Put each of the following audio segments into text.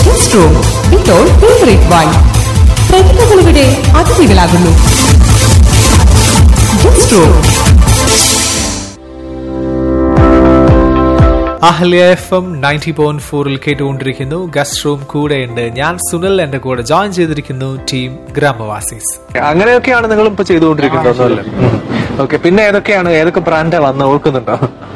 Guest room ഇപ്പോൾ favourite വൈൻ പ്രതിഭകളിവിടെ അതിഥികളാകുന്നു guest room Ahalya F M ninety point ഫോറിൽ കേട്ടുകൊണ്ടിരിക്കുന്നു ഗസ്റ്റ് റൂം കൂടെയുണ്ട് ഞാൻ സുനിൽ എന്റെ കൂടെ ജോയിൻ ചെയ്തിരിക്കുന്നു ടീം ഗ്രാമവാസീസ് അങ്ങനെയൊക്കെയാണ് നിങ്ങൾ ഇപ്പൊ ചെയ്തുകൊണ്ടിരിക്കുന്നത് അല്ലേ ഓക്കെ പിന്നെ ഏതൊക്കെയാണ് ഏതൊക്കെ ബ്രാൻഡാ വന്ന് ഓർക്കുന്നുണ്ടോ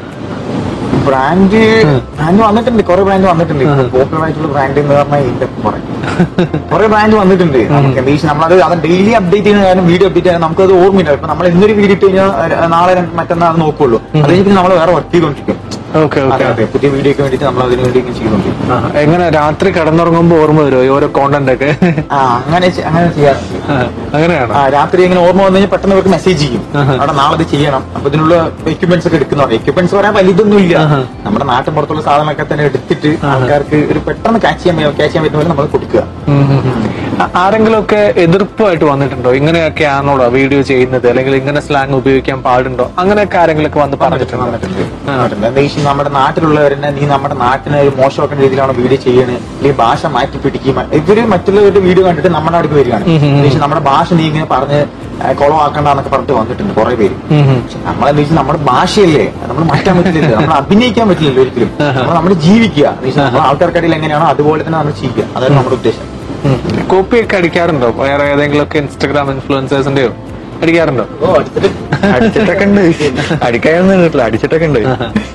ബ്രാൻഡ് ബ്രാൻഡ് വന്നിട്ടുണ്ട് കുറെ ബ്രാൻഡ് വന്നിട്ടുണ്ട് പോപ്പുലർ ആയിട്ടുള്ള ബ്രാൻഡ് എന്ന് പറഞ്ഞാൽ ഇതിന്റെ പറയും കുറെ ബ്രാൻഡ് വന്നിട്ടുണ്ട് നമുക്ക് എന്താ വെച്ചാൽ നമ്മളത് അത് ഡെയിലി അപ്ഡേറ്റ് ചെയ്യുന്ന കാരണം വീഡിയോ അപ്ഡേറ്റ് ചെയ്യാൻ നമുക്കത് ഓർമ്മയില്ല ഇപ്പൊ നമ്മൾ ഇന്നൊരു വീഡിയോ ഇട്ട് കഴിഞ്ഞാൽ അഹ് നാളെ രണ്ട് മറ്റന്നാൾ അത് നോക്കുള്ളൂ അത് കഴിഞ്ഞിട്ട് നമ്മൾ വേറെ വർക്ക് ചെയ്തോണ്ടിരിക്കും ഓക്കെ അതെ ഓക്കെ അതെ പുതിയ വീഡിയോക്ക് വേണ്ടിയിട്ട് നമ്മൾ അതിന് വേണ്ടി ഇങ്ങനെ ചെയ്തോണ്ടിരിക്കും എങ്ങനെ രാത്രി കിടന്നുറങ്ങുമ്പോ ഓർമ്മ വരുമോ ഈ ഓരോ കോണ്ടന്റ് ഒക്കെ ആ അങ്ങനെ ചെ- അങ്ങനെ ചെയ്യാറുണ്ട് ആ, അങ്ങനെയാണോ ആ രാത്രി ഇങ്ങനെ ഓർമ്മ വന്നു കഴിഞ്ഞാൽ പെട്ടെന്ന് അവർക്ക് മെസ്സേജ് ചെയ്യും അവിടെ നാളെ ഇത് ചെയ്യണം അപ്പൊ ഇതിനുള്ള എക്യുപ്മെന്റ്സ് ഒക്കെ എടുക്കുന്ന എക്യുപ്മെന്റ്സ് പറയാൻ വലുതൊന്നും ഇല്ല നമ്മുടെ നാട്ടിൻ പുറത്തുള്ള സാധനങ്ങളൊക്കെ തന്നെ എടുത്തിട്ട് ആൾക്കാർക്ക് ഒരു പെട്ടെന്ന് ക്യാച്ച് ചെയ്യാൻ ക്യാച്ച് ചെയ്യാൻ പറ്റുന്ന പോലെ നമ്മൾ കൊടുക്കുക ഉം ഉം ഉം. ആ- ആരെങ്കിലും ഒക്കെ എതിർപ്പായിട്ട് വന്നിട്ടുണ്ടോ ഇങ്ങനെയൊക്കെ ആണോടോ വീഡിയോ ചെയ്യുന്നത് അല്ലെങ്കിൽ ഇങ്ങനെ സ്ലാങ് ഉപയോഗിക്കാൻ പാടുണ്ടോ അങ്ങനെയൊക്കെ ആരെങ്കിലും ഒക്കെ വന്ന് പറഞ്ഞിട്ടുണ്ടോ വന്നിട്ടുണ്ട് വന്നിട്ടുണ്ട്. എന്താ വെച്ചാൽ നമ്മുടെ നാട്ടിലുള്ളവരെന്നെ നീ നമ്മുടെ നാട്ടിനെ ഒരു മോശമാക്കുന്ന രീതിയിലാണ് വീഡിയോ ചെയ്യണേ അല്ലെങ്കിൽ ഭാഷ മാറ്റി പിടിക്കും ഇവര് മറ്റുള്ളവരുടെ വീഡിയോ കണ്ടിട്ട് നമ്മുടെ അടുത്ത് വരികയാണ് എന്താ വെച്ചാൽ നമ്മുടെ ഭാഷ നീ ഇങ്ങനെ പറഞ്ഞ് കുളമാക്കണ്ടെന്നൊക്കെ പറഞ്ഞിട്ട് വന്നിട്ടുണ്ട് കുറെ പേര് ഉം ഉം. പക്ഷെ നമ്മളെന്താ വെച്ചാൽ നമ്മുടെ ഭാഷയല്ലേ അത് നമ്മൾ മാറ്റാൻ പറ്റില്ലല്ലോ നമ്മൾ അഭിനയിക്കാൻ പറ്റില്ലല്ലോ ഒരിക്കലും നമ്മൾ നമ്മൾ ജീവിക്കുക എന്ന് വെച്ചാൽ നമ്മൾ ആൾക്കാർക്കിടയിൽ എങ്ങനെയാണോ അതുപോലെ തന്നെ നമ്മൾ ചെയ്യുക അതാണ് നമ്മുടെ ഉദ്ദേശം കോപ്പി ഒക്കെ അടിക്കാറുണ്ടോ വേറെ ഏതെങ്കിലും ഒക്കെ ഇൻസ്റ്റഗ്രാം ഇൻഫ്ലുവൻസേഴ്സിന്റെയോ അടിക്കാറുണ്ടോ ഓ അടുത്തിട്ട് അടിച്ചിട്ടൊക്കെ ഉണ്ട് അടിക്കാനൊന്നും കിട്ടില്ല അടിച്ചിട്ടൊക്കെ ഉണ്ട്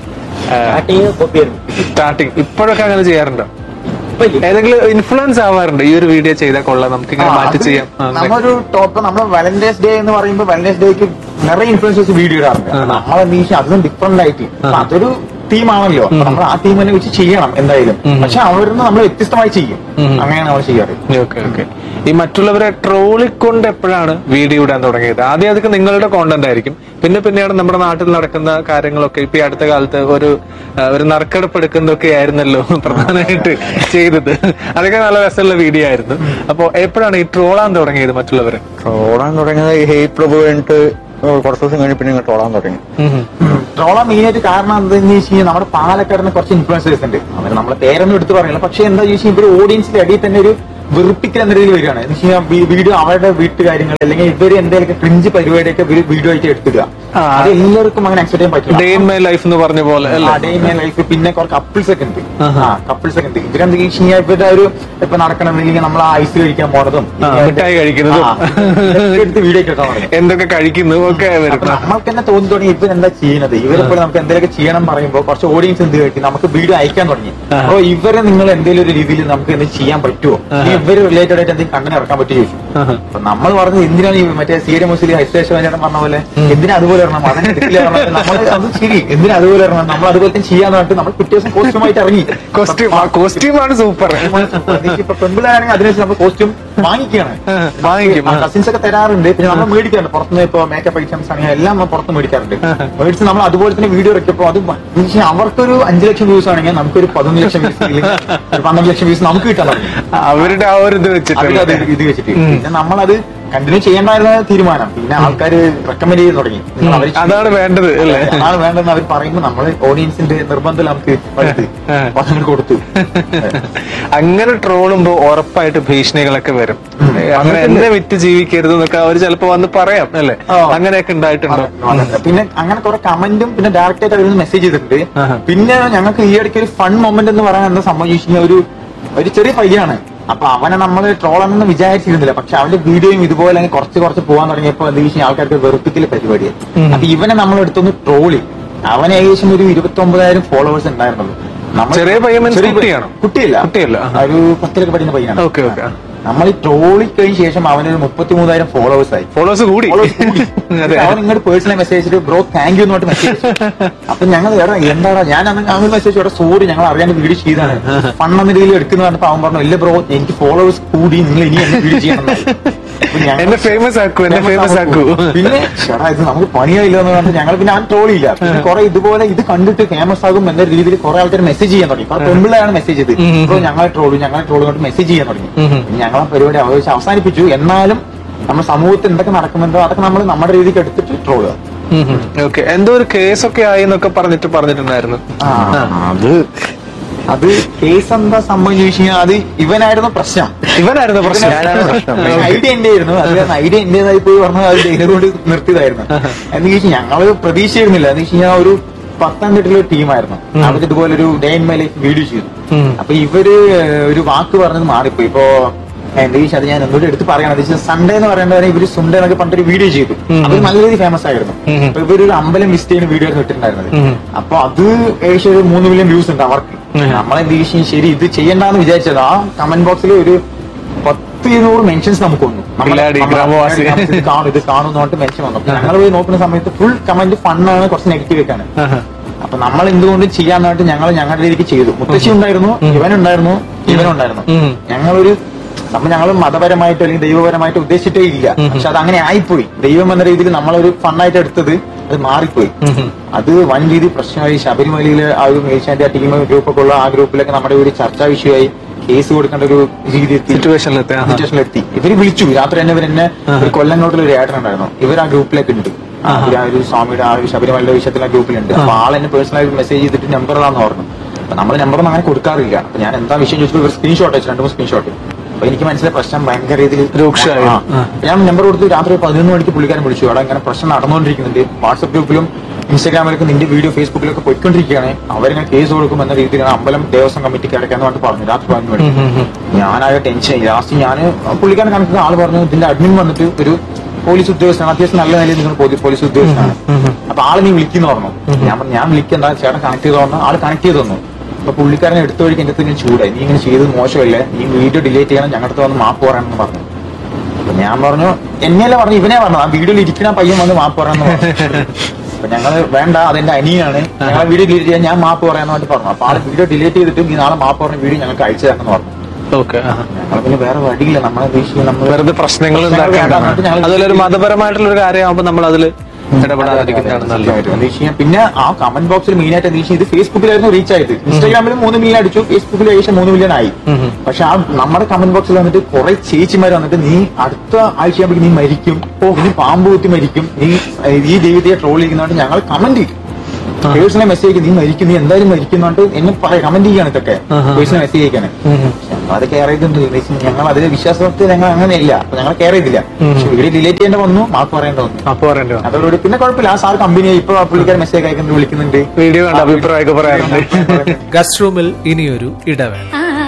സ്റ്റാർട്ടിങ് ഇപ്പോഴൊക്കെ അങ്ങനെ ചെയ്യാറുണ്ടോ ഏതെങ്കിലും ഇൻഫ്ലുവൻസ് ആവാറുണ്ട് ഈ ഒരു വീഡിയോ ചെയ്താൽ കൊള്ളാം നമുക്ക് ഇങ്ങനെ മാറ്റി ചെയ്യാം ആ, അങ്ങനെ. നമ്മളൊരു ടോപ്പ് നമ്മൾ വാലന്റൈൻസ് ഡേ എന്ന് പറയുമ്പോൾ വാലന്റൈൻസ് ഡേക്ക് നിറയെ ഇൻഫ്ലുവൻസേഴ്സ് വീഡിയോ ഇടാറുണ്ട് നമ്മൾ എന്ത് വെച്ചാൽ അതും ഡിഫറെന്റ് ആയിട്ട് അപ്പൊ അതൊരു ടീമാണല്ലോ നമ്മൾ ആ ടീം തന്നെ വെച്ച് ചെയ്യണം എന്തായാലും പക്ഷെ അവരിന്ന് നമ്മൾ വ്യത്യസ്തമായി ചെയ്യും അങ്ങനെയാണ് നമ്മൾ ചെയ്യാറ് ഓക്കെ ഓക്കെ ഈ മറ്റുള്ളവരെ ട്രോളിക്കൊണ്ട് എപ്പോഴാണ് വീഡിയോ ഇടാൻ തുടങ്ങിയത് ആദ്യം അതൊക്കെ നിങ്ങളുടെ കോണ്ടന്റ് ആയിരിക്കും പിന്നെ പിന്നെയാണ് നമ്മുടെ നാട്ടിൽ നടക്കുന്ന കാര്യങ്ങളൊക്കെ ഇപ്പൊ ഈ അടുത്ത കാലത്ത് ഒരു ആ, ഒരു നറുക്കെടുപ്പ് എടുക്കുന്നതൊക്കെ ആയിരുന്നല്ലോ പ്രധാനമായിട്ട് ചെയ്തത് അതൊക്കെ നല്ല രസമുള്ള വീഡിയോ ആയിരുന്നു അപ്പൊ എപ്പോഴാണ് ഈ ട്രോളാൻ തുടങ്ങിയത് മറ്റുള്ളവരെ ട്രോളാൻ തുടങ്ങിയത് ഈ ഹേ പ്രഭു കഴിഞ്ഞിട്ട് കുറച്ച് ദിവസം കഴിഞ്ഞ് പിന്നെ ഇങ്ങ് ട്രോളാൻ തുടങ്ങി ട്രോളാൻ മെയിൻ ആയിട്ട് കാരണം എന്താണെന്ന് വെച്ച് കഴിഞ്ഞാൽ നമ്മുടെ പാലക്കാടിന് കുറച്ച് ഇൻഫ്ലുവൻസേഴ്സ് ഉണ്ട് അവർ നമ്മളെ പേരൊന്നും എടുത്ത് പറയില്ല പക്ഷെ എന്താ ചോദിച്ചാൽ ഇവര് ഓഡിയൻസിന്റെ അടിയിൽ തന്നെ ഒരു വെറുപ്പിക്കൽ എന്ന രീതിയിൽ വരികയാണ് എന്ന് വെച്ച് കഴിഞ്ഞാൽ വീഡിയോ അവരുടെ വീട്ടുകാര്യങ്ങൾ അല്ലെങ്കിൽ ഇവര് എന്തെങ്കിലും ക്രിഞ്ച് പരിപാടിയൊക്കെ ഇവര് വീഡിയോ ആയിട്ട് എടുത്തിടുക ആ. അത് എല്ലാവർക്കും അങ്ങനെ അക്സെപ്റ്റ് ചെയ്യാൻ പറ്റില്ല ഡേ ഇൻ മൈ ലൈഫ് എന്ന് പറഞ്ഞ പോലെ അല്ലേ ഡേ മൈ ലൈഫ് പിന്നെ കുറച്ച് കപ്പിൾസ് ഒക്കെ ഉണ്ട് ആ കപ്പിൾസ് ഒക്കെ ഉണ്ട് ഇവരെന്താ വെച്ച് കഴിഞ്ഞാൽ ഇവരുടെ ഒരു ഇപ്പൊ നടക്കണമെങ്കിൽ നമ്മൾ ആ ഐസ് കഴിക്കാൻ പോണതും ആ, മിഠായി കഴിക്കുന്നതും. ആ, ഇതൊക്കെ എടുത്ത് വീഡിയോ ഒക്കെ എടുക്കാൻ തുടങ്ങി എന്തൊക്കെ കഴിക്കുന്നു ഒക്കെ അപ്പൊ വരുന്ന നമ്മൾക്ക് തന്നെ തോന്നി തുടങ്ങി ഇവർ എന്താ ചെയ്യുന്നത് ഇവരിപ്പോൾ നമുക്ക് എന്തെങ്കിലും ചെയ്യണം പറയുമ്പോൾ കുറച്ച് ഓഡിയൻസ് എന്ത് കഴിക്കും നമുക്ക് വീഡിയോ അയക്കാൻ തുടങ്ങി അപ്പൊ ഇവരെ നിങ്ങൾ എന്തെങ്കിലും ഒരു രീതിയിൽ നമുക്ക് എന്തെങ്കിലും ചെയ്യാൻ പറ്റുമോ ഇനി ഇവര് റിലേറ്റഡ് ആയിട്ട് എന്തെങ്കിലും കണ്ടന്റ് ഇറക്കാൻ പറ്റുമോ ചോദിച്ചു അപ്പൊ നമ്മൾ പറഞ്ഞത് എന്തിനാണ് ഈ മറ്റേ സീര മുസ്ലിം ഹൈസ്റ്റേഷൻ പറഞ്ഞ പോലെ എന്തിനാ അതുപോലെ ഇറങ്ങണം അതിനെ എടുക്കില്ല പറഞ്ഞത് നമ്മൾ അത് ശരി എന്തിനാ അതുപോലെ ഇറങ്ങണം നമ്മൾ അതുപോലെ തന്നെ ചെയ്യാന്ന് പറഞ്ഞിട്ട് നമ്മൾ പിറ്റേ ദിവസം കോസ്റ്റ്യൂമായിട്ട് ഇറങ്ങി കോസ്റ്റ്യൂം ആ കോസ്റ്റ്യൂമാണ് സൂപ്പർ ഇപ്പൊ പെൺപിള്ളേരാണെങ്കിൽ അതിനനുസരിച്ച് നമ്മൾ കോസ്റ്റ്യൂം വാങ്ങിക്കുകയാണ് വാങ്ങിക്കും ആ. കസിൻസ് ഒക്കെ തരാറുണ്ട് പിന്നെ നമ്മൾ മേടിക്കാറുണ്ട് പുറത്തുനിന്ന് ഇപ്പൊ മേക്കപ്പ് ഐറ്റംസ് ആണെങ്കിൽ എല്ലാം നമ്മൾ പുറത്ത് മേടിക്കാറുണ്ട് മേടിച്ച് നമ്മൾ അതുപോലെ തന്നെ വീഡിയോ ഇറക്കിയപ്പോൾ അത് ഭ- എന്ന് വെച്ചാൽ അവർക്കൊരു അഞ്ചു ലക്ഷം വ്യൂസ് ആണെങ്കിൽ നമുക്കൊരു പതിനൊന്ന് ലക്ഷം വ്യൂസ് ഒരു പന്ത്രണ്ട് ലക്ഷം വ്യൂസ് നമുക്ക് കിട്ടാൻ തുടങ്ങി അവരുടെ ആ ഒരു ഇത് അവരത് വെച്ചിട്ട് ഇത് വെച്ചിട്ട് പിന്നെ നമ്മളത് കണ്ടിന്യൂ ചെയ്യേണ്ടായിരുന്ന തീരുമാനം പിന്നെ ആൾക്കാർ റെക്കമെൻഡ് ചെയ്ത് തുടങ്ങി നിങ്ങൾ അവര് ചെയ്യ്. അതാണ് വേണ്ടത് അല്ലേ അതാണ് വേണ്ടതെന്ന് അവർ പറയുമ്പോൾ നമ്മൾ ഓഡിയൻസിന്റെ നിർബന്ധം നമുക്ക് എടുത്ത് ആ. വർഷങ്ങൾ കൊടുത്തു അങ്ങനെ ട്രോളുമ്പോ ഉറപ്പായിട്ട് ഭീഷണികളൊക്കെ വരും അങ്ങനെ എന്നെ വിറ്റ് ജീവിക്കരുത് എന്നൊക്കെ അവർ ചിലപ്പോ വന്ന് പറയാം അല്ലേ ആ. അങ്ങനെയൊക്കെ ഉണ്ടായിട്ടുണ്ടോ പിന്നെ അങ്ങനെ കുറെ കമന്റും പിന്നെ ഡയറക്റ്റ് ആയിട്ട് അവര് മെസ്സേജ് ചെയ്തിട്ടുണ്ട് ആഹാ. പിന്നെ ഞങ്ങൾക്ക് ഈ ഇടയ്ക്ക് ഒരു ഫൺ മൊമെന്റ് എന്ന് പറയാൻ എന്താ സംഭവിച്ചു ഒരു ഒരു ചെറിയ പയ്യാണ് അപ്പൊ അവനെ നമ്മൾ ട്രോളാണെന്ന് വിചാരിച്ചിരുന്നില്ല പക്ഷെ അവന്റെ വീഡിയോയും ഇതുപോലെ അങ്ങ് കുറച്ച് കുറച്ച് പോകാൻ തുടങ്ങിയപ്പോ എന്താ വെച്ചാൽ ആൾക്കാർക്ക് വെറുപ്പിക്കൽ പരിപാടിയായി അപ്പൊ ഇവനെ നമ്മൾ എടുത്തൊന്ന് ട്രോളി അവന് ഏകദേശം ഒരു ഇരുപത്തി ഒമ്പതായിരം ഫോളോവേഴ്സ് ഉണ്ടായിരുന്നുള്ളൂ നമ്മൾ ചെറിയ പയ്യൻ means ചെറിയ കുട്ടിയാണോ? കുട്ടിയല്ല കുട്ടിയല്ല, ആഹാ. ഒരു പത്തിലൊക്കെ പഠിക്കുന്ന പയ്യനാണ് ഓക്കെ ഓക്കെ നമ്മൾ ഈ ട്രോളി കഴിഞ്ഞ ശേഷം അവനൊരു മുപ്പത്തി മൂന്നായിരം ഫോളോവേഴ്സ് ആയി ഫോളോവേഴ്സ് കൂടി Followers കൂടി. അതെ അവൻ ഇങ്ങോട്ട് പേഴ്സണൽ മെസ്സേജ് അയച്ചിട്ട് ബ്രോ താങ്ക് യു എന്ന് പറഞ്ഞിട്ട് മെസ്സേജ് അപ്പൊ ഞങ്ങൾ എടാ എന്താടാ ഞാൻ അന്ന് അങ്ങനെ മെസ്സേജ് ഇവിടെ സോറി ഞങ്ങൾ അറിയാണ്ട് വീഡിയോ ചെയ്താണ് ഫണ്ണെന്ന രീതിയിൽ എടുക്കുന്ന പറഞ്ഞപ്പോ അവൻ പറഞ്ഞു ഇല്ല ബ്രോ എനിക്ക് ഫോളോവേഴ്സ് കൂടി നിങ്ങൾ ഇനി എന്നെ വീഡിയോ ചെയ്യണം അപ്പൊ ഞങ്ങൾ- എന്നെ famous ആക്കൂ, എന്നെ famous ആക്കൂ. പിന്നെ ചേട്ടാ ഇത് നമുക്ക് പണിയായില്ല എന്ന് പറഞ്ഞിട്ട് ഞങ്ങൾ പിന്നെ അവൻ ട്രോളിയില്ല പിന്നെ കുറെ ഇതുപോലെ ഇത് കണ്ടിട്ട് ഫേമസ് ആകും എന്ന രീതിയിൽ കുറെ ആൾക്കാർ മെസ്സേജ് ചെയ്യാൻ തുടങ്ങി അപ്പൊ പെമ്പിളാണ് മെസ്സേജ് ചെയ്ത് ബ്രോ ഞങ്ങളെ ട്രോളു ഞങ്ങളെ ട്രോള് കൊണ്ട് മെസ്സേജ് ചെയ്യാൻ തുടങ്ങി പിന്നെ ഞങ്ങൾ ആ പരിപാടി അവകാശം അവസാനിപ്പിച്ചു എന്നാലും നമ്മുടെ സമൂഹത്തിൽ എന്തൊക്കെ നടക്കുന്നുണ്ടോ അതൊക്കെ നമ്മൾ നമ്മുടെ രീതിക്ക് എടുത്തിട്ട് ട്രോളുക ഓക്കെ എന്തോ ഒരു കേസൊക്കെ ആയി എന്നൊക്കെ പറഞ്ഞിട്ട് പറഞ്ഞിട്ടുണ്ടായിരുന്നു അത് അത് കേസ് എന്താ സംഭവം ചോദിച്ചു കഴിഞ്ഞാൽ അത് ഇവനായിരുന്നു പ്രശ്നം ഇവനായിരുന്നു പ്രശ്നം ഞാനാണ് പ്രശ്നം. ഐഡിയ എന്റെ ആയിരുന്നു അത് കാരണം ഐഡിയ എന്റേതായി പോയി പറഞ്ഞാൽ അത് ധൈര്യം കൊണ്ട് നിർത്തിയതായിരുന്നു എന്ന് ചോദിച്ചാൽ ഞങ്ങള് പ്രതീക്ഷയായിരുന്നില്ല എന്ന് വെച്ച് കഴിഞ്ഞാൽ ഒരു പത്തനംതിട്ടയിലെ ഒരു ടീമായിരുന്നു അവർ ഇതുപോലെ ഒരു day in my life video ചെയ്തു ഉം. അപ്പൊ ഇവര് ഒരു വാക്ക് പറഞ്ഞത് മാറിപ്പോയി ഇപ്പോ എന്താ ചോദിച്ചാൽ അത് ഞാൻ എന്തുകൊണ്ട് എടുത്ത് പറയണം സൺഡേ എന്ന് പറയുന്നത് ഇവര് സുണ്ടേ എന്നൊക്കെ പറഞ്ഞിട്ട് വീഡിയോ ചെയ്തു അത് നല്ല രീതിയിൽ ഫേമസ് ആയിരുന്നു ഉം. അപ്പൊ ഇവര് ഒരു അമ്പലം വിസിറ്റ് ചെയ്യുന്ന വീഡിയോ ഇട്ടിട്ടുണ്ടായിരുന്നത് ഉം. അപ്പൊ അത് ഏകദേശം ഒരു മൂന്ന് മില്യൺ വ്യൂസ് ഉണ്ട് അവർക്ക് ഉം. നമ്മളെന്ത് ചെയ്യും ശരി ഇത് ചെയ്യണ്ടെന്ന് വിചാരിച്ചത് ആ കമന്റ് ബോക്സിൽ ഒരു പത്ത് ഇരുന്നൂറ് മെൻഷൻസ് നമുക്ക് വന്നു നമ്മളെ- പിള്ളാടി, നമ്മളെ ഗ്രാമവാസി. ഇത് കാണും ഇത് കാണും എന്ന് പറഞ്ഞിട്ട് മെൻഷൻ വന്നു അപ്പൊ ഞങ്ങൾ പോയി നോക്കുന്ന സമയത്ത് ഫുൾ കമന്റ് ഫണ്ണാണ് കുറച്ച് നെഗറ്റീവ് ഒക്കെയാണ് ആഹാ. അപ്പൊ നമ്മൾ എന്തുകൊണ്ട് ചെയ്യാന്നായിട്ട് ഞങ്ങൾ ഞങ്ങളുടെ രീതിക്ക് ചെയ്തു മുത്തശ്ശി ഉണ്ടായിരുന്നു ഇവനുണ്ടായിരുന്നു ഇവനുണ്ടായിരുന്നു ഉം. ഞങ്ങളൊരു നമ്മൾ ഞങ്ങൾ മതപരമായിട്ടോ അല്ലെങ്കിൽ ദൈവപരമായിട്ടോ ഉദ്ദേശിച്ചിട്ടേ ഇല്ല പക്ഷെ അത് അങ്ങനെ ആയിപ്പോയി ദൈവം എന്ന രീതിയിൽ നമ്മളൊരു ഫണ്ണായിട്ട് എടുത്തത് അത് മാറിപ്പോയി ഉം. അത് വൻ രീതി പ്രശ്നമായി ശബരിമലയിലെ ആ ഒരു ഏഷ്യാന്റെ ആ ടീം ഗ്രൂപ്പൊക്കെ ഉള്ള ആ ഗ്രൂപ്പിലൊക്കെ നമ്മുടെ ഒരു ചർച്ചാ വിഷയമായി കേസ് കൊടുക്കേണ്ട ഒരു രീതി എത്തി സിറ്റുവേഷനിലെത്തി ആഹാ. സിറ്റുവേഷനിലെത്തി ഇവര് വിളിച്ചു രാത്രി തന്നെ ഇവർ എന്നെ ഒരു കൊല്ലങ്ങോട്ടുള്ള ഒരു ഏട്ടൻ ഉണ്ടായിരുന്നു ഇവർ ആ ഗ്രൂപ്പിലേക്ക് ഉണ്ട് ആ ഒരു- ആ ഒരു സ്വാമിയുടെ ആ ഒരു ശബരിമലയുടെ വിഷയത്തിൽ ആ ഗ്രൂപ്പിലുണ്ട് അപ്പൊ ആൾ എന്നെ പേഴ്സണലായിട്ട് മെസ്സേജ് ചെയ്തിട്ട് നമ്പർ ഇടാന്ന് പറഞ്ഞു അപ്പൊ നമ്മൾ നമ്പർ അങ്ങനെ കൊടുക്കാറില്ല അപ്പൊ ഞാൻ എന്താ വിഷയം ചോദിച്ചപ്പോൾ ഇവർ സ്ക്രീൻഷോട്ട് അയച്ചു രണ്ട് മൂന്ന് സ്ക്രീൻഷോട്ട് അപ്പൊ എനിക്ക് മനസ്സിലായ പ്രശ്നം ഭയങ്കര രീതിയിൽ രൂക്ഷമായി. ആ. ആ. ഞാൻ നമ്പർ കൊടുത്ത് രാത്രി പതിനൊന്ന് മണിക്ക് പുള്ളിക്കാരൻ വിളിച്ചു അവിടെ ഇങ്ങനെ പ്രശ്നം നടന്നുകൊണ്ടിരിക്കുന്നുണ്ട് വാട്സ്ആപ്പ് ഗ്രൂപ്പിലും ഇൻസ്റ്റാഗ്രാമിലൊക്കെ നിന്റെ വീഡിയോ ഫേസ്ബുക്കിലൊക്കെ പോയിക്കൊണ്ടിരിക്കുകയാണ് അവരിങ്ങനെ കേസ് കൊടുക്കും എന്ന രീതിയിലാണ് അമ്പലം ദേവസ്വം കമ്മിറ്റിക്ക് അടയ്ക്കാന്ന് പറഞ്ഞിട്ട് പറഞ്ഞു രാത്രി പതിനൊന്ന് മണിക്ക് ഉം, ഉം. ഞാനാകെ ടെൻഷൻ ലാസ്റ്റ് ഞാൻ പുള്ളിക്കാരൻ കണക്കുന്ന ആള് പറഞ്ഞു ഇതിന്റെ അഡ്മിൻ വന്നിട്ട് ഒരു പോലീസ് ഉദ്യോഗസ്ഥനാണ് അത്യാവശ്യം നല്ല നിലയിൽ നിങ്ങൾ പോലീ- പോലീസ് ഉദ്യോഗസ്ഥനാണ് അപ്പൊ ആള് നീ വിളിക്കുന്ന പറഞ്ഞു ഞാൻ പറഞ്ഞു ഞാൻ വിളിക്കണ്ട ചേട്ടൻ കണക്ട് ചെയ്ത് പറഞ്ഞു ആള് കണക്ട് ചെയ്ത് തന്നു അപ്പൊ പുള്ളിക്കാരൻ എടുത്ത വഴിക്ക് എന്റെ അടുത്ത് ഇങ്ങനെ ചൂടായി നീ ഇങ്ങനെ ചെയ്തത് മോശമല്ലേ നീ വീഡിയോ ഡിലീറ്റ് ചെയ്യണം ഞങ്ങളുടെ അടുത്ത് വന്ന് മാപ്പ് പറയണമെന്ന് പറഞ്ഞു അപ്പൊ ഞാൻ പറഞ്ഞു എന്നെയല്ല പറഞ്ഞു ഇവനെ പറഞ്ഞു ആ വീഡിയോയിൽ ഇരിക്കുന്ന പയ്യൻ വന്ന് മാപ്പ് പറയാന്ന് പറഞ്ഞു അപ്പൊ ഞങ്ങള് വേണ്ട അതെന്റെ അനിയനാണ് ഞങ്ങളെ വീഡിയോ ഡിലീറ്റ് ചെയ്യാൻ ഞാൻ മാപ്പ് പറയാന്ന് പറഞ്ഞിട്ട് പറഞ്ഞു അപ്പൊ ആള് വീഡിയോ ഡിലീറ്റ് ചെയ്തിട്ട് നീ നാളെ മാപ്പ് പറഞ്ഞ വീഡിയോ ഞങ്ങൾക്ക് അയച്ചു തരണം പറഞ്ഞു ഓക്കെ ആഹാ. ഞങ്ങൾ പിന്നെ വേറെ വഴിയില്ല നമ്മളെ വീശി നമ്മൾ വെറുതെ പ്രശ്നങ്ങൾ പ്രശ്നങ്ങൾ വേണ്ട ഉണ്ടാക്കേണ്ട എന്നിട്ട് ഞങ്ങൾ അതുപോലെ ഒരു മതപരമായിട്ടുള്ള ഒരു കാര്യമാകുമ്പോൾ നമ്മൾ അതിൽ ഇടപെടാതിരിക്കുന്നതാണ് നല്ലത് സത്യമായിട്ടും. എന്താ വെച്ച് കഴിഞ്ഞാൽ പിന്നെ ആ കമന്റ് ബോക്സിൽ മെയിൻ ആയിട്ട് എന്താ വെച്ചാൽ ഇത് ഫേസ്ബുക്കിലായിരുന്നു റീച്ച് ആയത് ഇൻസ്റ്റാഗ്രാമിൽ മൂന്ന് മില്യൺ അടിച്ചു ഫേസ്ബുക്കിൽ ഏകദേശം മൂന്ന് മില്യൺ ആയി ഉം. പക്ഷെ ആ നമ്മുടെ കമന്റ് ബോക്സിൽ വന്നിട്ട് കുറെ ചേച്ചിമാർ വന്നിട്ട് നീ അടുത്ത ആഴ്ചയാകുമ്പോൾ നീ മരിക്കും നീ പാമ്പ് കുത്തി മരിക്കും നീ ഏഹ്, ഈ ദൈവത്തെ ട്രോൾ ചെയ്യുന്നതായിട്ട് ഞങ്ങൾ കമന്റ് ചെയ്തു പേഴ്സണൽ മെസ്സേജ് നീ മരിക്കും നീ എന്തായാലും മരിക്കുന്നോണ്ട് എന്നെ പറയാം കമന്റ് ചെയ്യാണ് ഇതൊക്കെ ആഹാ. പേഴ്സണൽ മെസ്സേജ് അയക്കാന് ഞങ്ങൾ അത് കെയർ ചെയ്തിട്ടുണ്ട് എന്ന് വെച്ചാൽ ഞങ്ങൾ അതിലെ വിശ്വാസത്തിൽ ഞങ്ങൾ അങ്ങനെയില്ല അപ്പൊ ഞങ്ങൾ കെയർ ചെയ്തില്ല പക്ഷെ വീഡിയോ ഡിലീറ്റ് ചെയ്യേണ്ട വന്നു മാർക്ക് പറയേണ്ട വന്നു അപ്പൊ പറയേണ്ടി വന്നു അതോടുകൂടി പിന്നെ കുഴപ്പമില്ല ആ സാർ കമ്പനി ഇപ്പൊ പുള്ളിക്കാരൻ മെസ്സേജ് അയക്കുന്നുണ്ട് വിളിക്കുന്നുണ്ട് വീഡിയോ കണ്ട അഭിപ്രായമൊക്കെ പറയാറുണ്ട് ഗസ്റ്റ് റൂമിൽ ഇനിയൊരു ഇടവേള